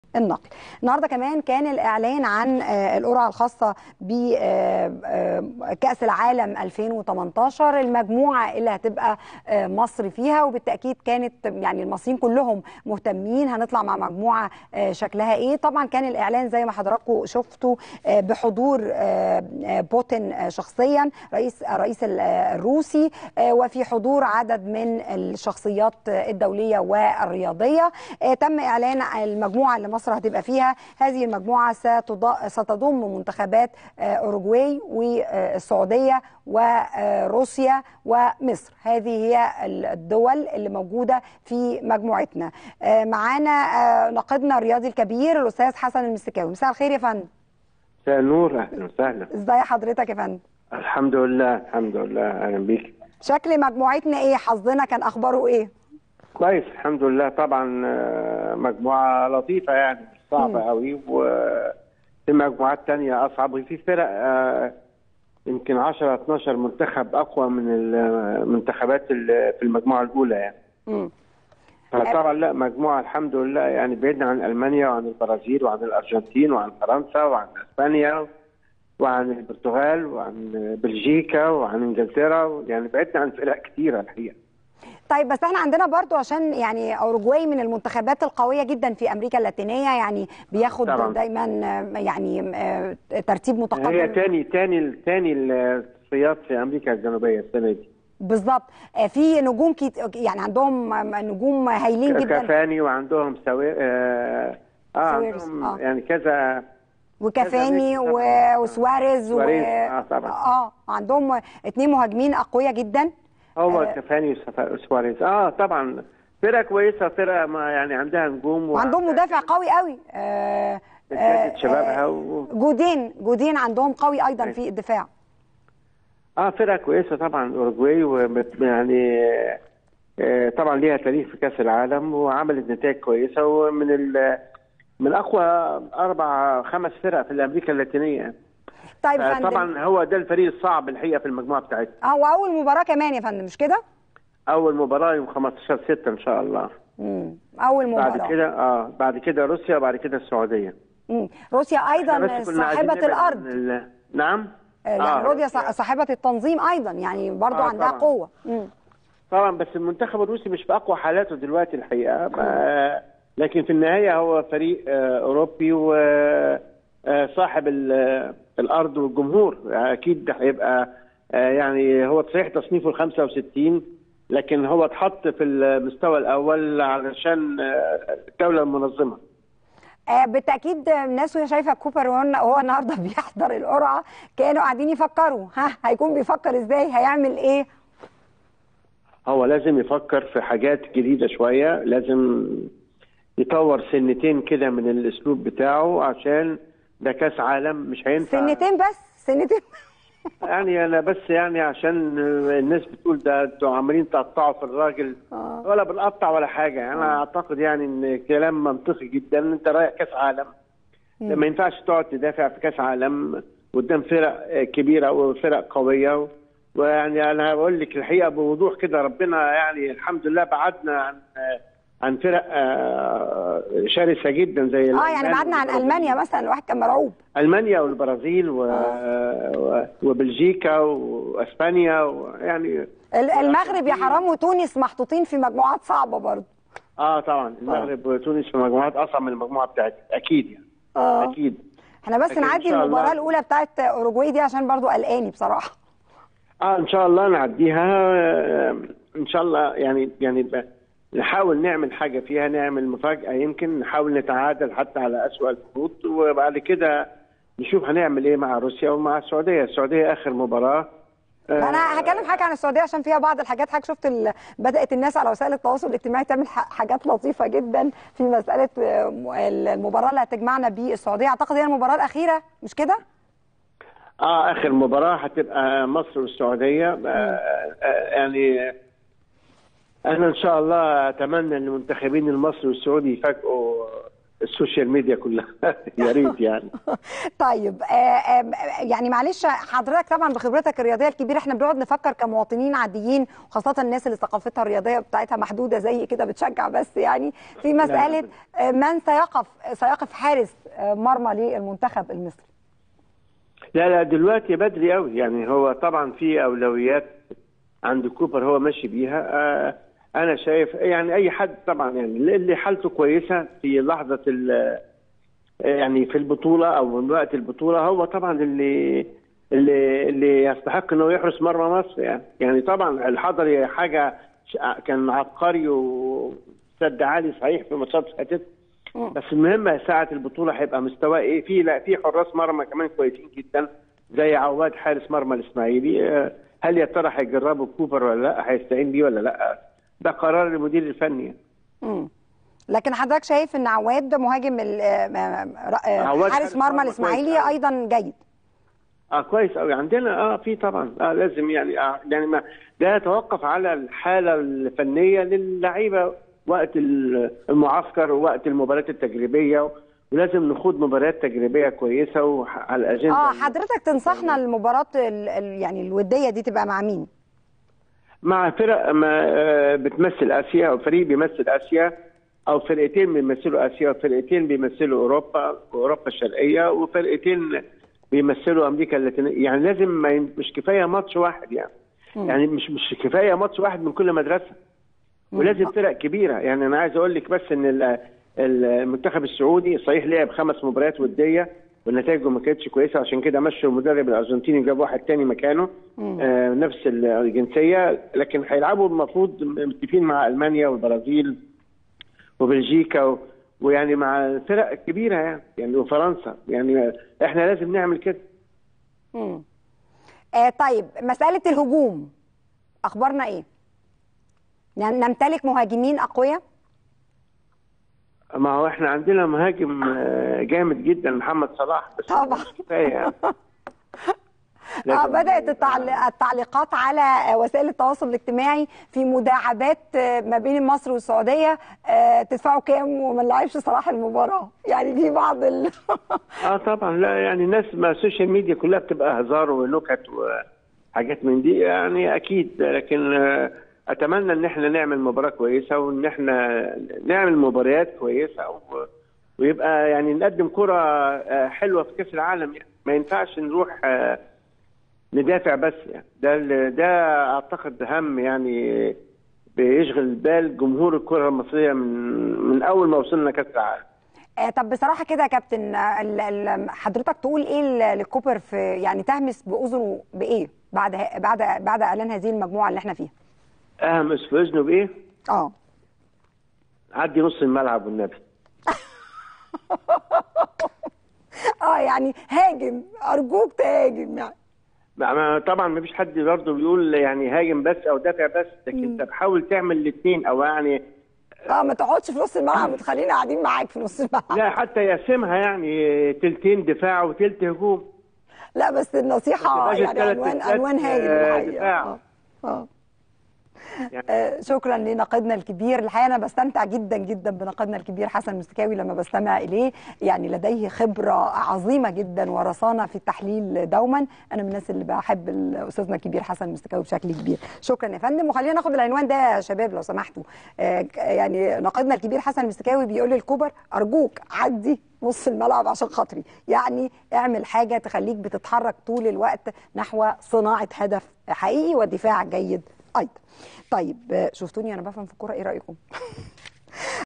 النقل النهارده كمان كان الاعلان عن القرعه الخاصه بكاس العالم 2018 المجموعه اللي هتبقى مصر فيها وبالتاكيد كانت يعني المصريين كلهم مهتمين هنطلع مع مجموعه شكلها ايه طبعا كان الاعلان زي ما حضراتكم شفتوا بحضور بوتين شخصيا رئيس رئيس الروسي وفي حضور عدد من الشخصيات الدوليه والرياضيه تم اعلان المجموعه اللي مصر هتبقى فيها هذه المجموعه ستضم منتخبات اوروجواي والسعوديه وروسيا ومصر هذه هي الدول اللي موجوده في مجموعتنا معانا ناقدنا الرياضي الكبير الاستاذ حسن المسكاوي مساء الخير يا فندم مساء النور اهلا وسهلا ازي حضرتك يا فندم الحمد لله الحمد لله اهلا بيك شكل مجموعتنا ايه حظنا كان اخباره ايه كويس الحمد لله طبعا مجموعه لطيفه يعني مش صعبه قوي وفي مجموعات تانية اصعب وفي فرق يمكن 10 12 منتخب اقوى من المنتخبات في المجموعه الاولى يعني امم فطبعا لا مجموعه الحمد لله يعني بعيدنا عن المانيا وعن البرازيل وعن الارجنتين وعن فرنسا وعن اسبانيا وعن البرتغال وعن بلجيكا وعن انجلترا يعني بعدنا عن فرق كثيره الحقيقه طيب بس احنا عندنا برضو عشان يعني اوروجواي من المنتخبات القويه جدا في امريكا اللاتينيه يعني بياخد طبعا. دايما يعني ترتيب متقدم هي تاني تاني تاني التصفيات في امريكا الجنوبيه السنه دي بالظبط في نجوم كيت يعني عندهم نجوم هايلين جدا كافاني وعندهم سوي اه, آه عندهم آه. يعني كذا وكافاني وسواريز و... اه طبعا اه عندهم اثنين مهاجمين اقوياء جدا هو آه كافاني وسواريز اه طبعا فرقه كويسه فرقه ما يعني عندها نجوم وعندهم مدافع قوي قوي آه آه شبابها و... جودين جودين عندهم قوي ايضا في الدفاع اه فرقه كويسه طبعا اوروجواي يعني آه طبعا ليها تاريخ في كاس العالم وعملت نتائج كويسه ومن ال من اقوى اربع خمس فرق في امريكا اللاتينيه طيب فندم طبعا هو ده الفريق الصعب الحقيقه في المجموعه بتاعتنا هو اول مباراه كمان يا فندم مش كده؟ اول مباراه يوم 15 6 ان شاء الله امم اول مباراه بعد كده اه بعد كده روسيا وبعد كده السعوديه امم روسيا ايضا صاحبه الارض ال... نعم يعني آه روسيا صاحبه التنظيم ايضا يعني برضو آه عندها طبعا. قوه مم. طبعا بس المنتخب الروسي مش في اقوى حالاته دلوقتي الحقيقه ما... لكن في النهايه هو فريق اوروبي وصاحب الارض والجمهور اكيد هيبقى يعني هو صحيح تصنيفه ال 65 لكن هو اتحط في المستوى الاول علشان الدوله المنظمه بالتاكيد الناس وهي شايفه كوبر وهو النهارده بيحضر القرعه كانوا قاعدين يفكروا ها هيكون بيفكر ازاي هيعمل ايه هو لازم يفكر في حاجات جديده شويه لازم يطور سنتين كده من الاسلوب بتاعه عشان ده كاس عالم مش هينفع سنتين بس سنتين يعني انا بس يعني عشان الناس بتقول ده انتوا عمالين تقطعوا في الراجل آه. ولا بنقطع ولا حاجه انا آه. اعتقد يعني ان كلام منطقي جدا انت رايح كاس عالم ما ينفعش تقعد تدافع في كاس عالم قدام فرق كبيره وفرق قويه ويعني انا بقول لك الحقيقه بوضوح كده ربنا يعني الحمد لله بعدنا عن عن فرق شرسه جدا زي اه يعني بعدنا عن المانيا مثلا الواحد كان مرعوب المانيا والبرازيل و... آه. وبلجيكا واسبانيا ويعني المغرب يا حرام وتونس محطوطين في مجموعات صعبه برضه اه طبعا المغرب آه. وتونس في مجموعات اصعب من المجموعه بتاعتي اكيد يعني آه. اكيد احنا بس نعدي المباراه الاولى بتاعت اوروجواي دي عشان برضه قلقاني بصراحه اه ان شاء الله نعديها ان شاء الله يعني يعني نحاول نعمل حاجة فيها نعمل مفاجأة يمكن نحاول نتعادل حتى على أسوأ الخطوط وبعد كده نشوف هنعمل إيه مع روسيا ومع السعودية السعودية آخر مباراة انا هكلم حاجه عن السعوديه عشان فيها بعض الحاجات حضرتك شفت ال... بدات الناس على وسائل التواصل الاجتماعي تعمل حاجات لطيفه جدا في مساله المباراه اللي هتجمعنا بالسعوديه اعتقد هي المباراه الاخيره مش كده؟ اه اخر مباراه هتبقى مصر والسعوديه آه آه يعني انا ان شاء الله اتمنى ان المنتخبين المصري والسعودي يفاجئوا السوشيال ميديا كلها يا ريت يعني طيب آه، آه، يعني معلش حضرتك طبعا بخبرتك الرياضيه الكبيره احنا بنقعد نفكر كمواطنين عاديين وخاصه الناس اللي ثقافتها الرياضيه بتاعتها محدوده زي كده بتشجع بس يعني في مساله آه، من سيقف سيقف حارس آه، مرمى للمنتخب المصري لا لا دلوقتي بدري قوي يعني هو طبعا في اولويات عند كوبر هو ماشي بيها آه انا شايف يعني اي حد طبعا يعني اللي حالته كويسه في لحظه ال يعني في البطوله او من وقت البطوله هو طبعا اللي اللي اللي يستحق انه يحرس مرمى مصر يعني يعني طبعا الحضري حاجه ش- كان عبقري وسد عالي صحيح في ماتشات فاتت بس المهم ساعه البطوله هيبقى مستواه ايه في لا في حراس مرمى كمان كويسين جدا زي عواد حارس مرمى الاسماعيلي آه، هل يا ترى هيجربوا كوبر ولا لا هيستعين بيه ولا لا ده قرار المدير الفني مم. لكن حضرتك شايف ان عواد مهاجم ال- آه، آه، آه، عواد حارس حارس مرمى مرمى الاسماعيلي كويس أوي. ايضا جيد اه كويس قوي عندنا اه في طبعا اه لازم يعني آه يعني ما ده يتوقف على الحاله الفنيه للعيبه وقت ال- المعسكر ووقت المباريات التجريبيه ولازم نخوض مباريات تجريبيه كويسه وعلى الاجنده اه حضرتك تنصحنا المباراه ال- ال- يعني الوديه دي تبقى مع مين؟ مع فرق ما آه، بتمثل اسيا او فريق بيمثل اسيا او فرقتين بيمثلوا اسيا وفرقتين بيمثلوا اوروبا واوروبا الشرقيه وفرقتين بيمثلوا امريكا اللاتينيه يعني لازم ما ين- مش كفايه ماتش واحد يعني يعني مش مش كفايه ماتش واحد من كل مدرسه ولازم فرق كبيره يعني انا عايز اقول لك بس ان ال- المنتخب السعودي صحيح لعب خمس مباريات وديه ونتائجه ما كانتش كويسه عشان كده مشوا المدرب الارجنتيني جاب واحد تاني مكانه آه نفس الجنسيه لكن هيلعبوا المفروض متفقين مع المانيا والبرازيل وبلجيكا و... ويعني مع فرق كبيره يعني يعني وفرنسا يعني احنا لازم نعمل كده مم. آه طيب مساله الهجوم اخبارنا ايه؟ يعني نمتلك مهاجمين اقوياء؟ ما هو احنا عندنا مهاجم آه، جامد جدا محمد صلاح بس طبعا. مش كفايه يعني اه لازم- بدات التعل- التعليقات على آه، وسائل التواصل الاجتماعي في مداعبات آه، ما بين مصر والسعوديه آه، تدفعوا كام وما نلعبش صلاح المباراه يعني في بعض ال... اه طبعا لا يعني الناس ما السوشيال ميديا كلها بتبقى هزار ونكت وحاجات من دي يعني اكيد لكن آه، اتمنى ان احنا نعمل مباراه كويسه وان احنا نعمل مباريات كويسه و- ويبقى يعني نقدم كره آه، حلوه في كاس العالم يعني ما ينفعش نروح آه، ندافع بس يعني ده ال- ده اعتقد هم يعني بيشغل بال جمهور الكره المصريه من من اول ما وصلنا كاس العالم آه، طب بصراحه كده يا كابتن آه، ال- ال- حضرتك تقول ايه ل- لكوبر في يعني تهمس باذنه بايه بعد ه- بعد بعد اعلان هذه المجموعه اللي احنا فيها؟ اهمس في اذنه بايه؟ اه عدي نص الملعب والنبي اه يعني هاجم ارجوك تهاجم يعني ما- ما- طبعا ما فيش حد برضه بيقول يعني هاجم بس او دافع بس لكن انت بحاول تعمل الاثنين او يعني اه ما تقعدش في نص الملعب وتخلينا قاعدين معاك في نص الملعب لا حتى يقسمها يعني تلتين دفاع وتلت هجوم لا بس النصيحه ما تبقاش يعني التلات عنوان تلات، عنوان هاجم آه، الحقيقه دفاع. اه اه يعني آه، شكرا لناقدنا الكبير الحقيقه انا بستمتع جدا جدا بناقدنا الكبير حسن مستكاوي لما بستمع اليه يعني لديه خبره عظيمه جدا ورصانه في التحليل دوما انا من الناس اللي بحب استاذنا الكبير حسن مستكاوي بشكل كبير شكرا يا فندم وخلينا ناخد العنوان ده يا شباب لو سمحتوا آه، يعني ناقدنا الكبير حسن مستكاوي بيقول للكوبر ارجوك عدي نص الملعب عشان خاطري يعني اعمل حاجه تخليك بتتحرك طول الوقت نحو صناعه هدف حقيقي ودفاع جيد ايضا طيب آه، شفتوني انا بفهم في الكوره ايه رايكم